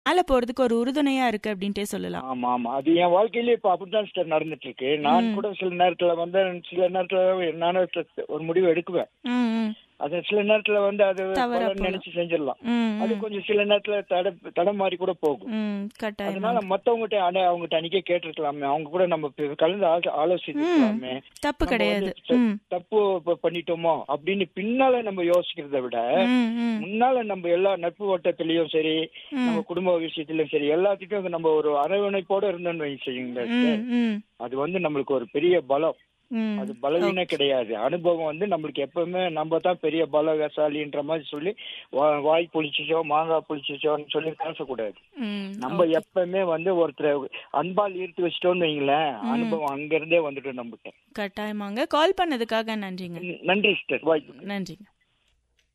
மேல போறதுக்கு ஒரு உறுதுணையா இருக்கு அப்படின்ட்டே சொல்லலாம் ஆமா ஆமா அது என் வாழ்க்கையில இப்ப அப்படித்தான் சிஸ்டர் நடந்துட்டு இருக்கு நான் கூட சில நேரத்துல வந்து சில நேரத்துல நானும் ஒரு முடிவு எடுக்குவேன் ம், ம், அது சில நேரத்துல வந்து அது தவறா பலன்னு போலாம். நினைச்சு செஞ்சிடலாம் ம், அது ம், கொஞ்சம் சில நேரத்துல தட தடம் மாறி கூட போகும் ம், கட்டாயமா அதனால மத்தவங்ககிட்ட அட அவங்ககிட்ட அன்னைக்கே கேட்டிருக்கலாமே அவங்க கூட நம்ம பி- கலந்து ஆலோ- ஆலோசிச்சிருக்கலாமே தப்பு நம்ம கிடையாது வந்து த- ம், தப்பு ப- பண்ணிட்டோமோ அப்படின்னு பின்னால நம்ம யோசிக்கிறத விட ம், ம், முன்னால நம்ம எல்லா நட்பு வட்டத்திலயும் சரி ம். நம்ம குடும்ப விஷயத்திலயும் சரி எல்லாத்துக்கும் நம்ம ஒரு அரவணைப்போட இருந்தோம்னு வச்சுக்கோங்க ம், ம், அது வந்து நம்மளுக்கு ஒரு பெரிய பலம் ம். அது பலவீனம் கிடையாது அனுபவம் வந்து நம்மளுக்கு எப்பவுமே நம்ம தான் பெரிய பலசாலின்ற மாதிரி சொல்லி வா- வாய் புளிச்சிச்சோ மாங்காய் புளிச்சிச்சோன்னு சொல்லி பேசக்கூடாது ம், நம்ம எப்பவுமே வந்து ஒருத்தரை அன்பால் ஈர்த்து வச்சிட்டோம்னு வைங்களேன் அனுபவம் அங்க இருந்தே வந்துட்டு நம்மகிட்ட கட்டாயமாங்க கால் பண்ணதுக்காக நன்றிங்க நன்றி சிஸ்டர் வாய்ப்பு நன்றிங்க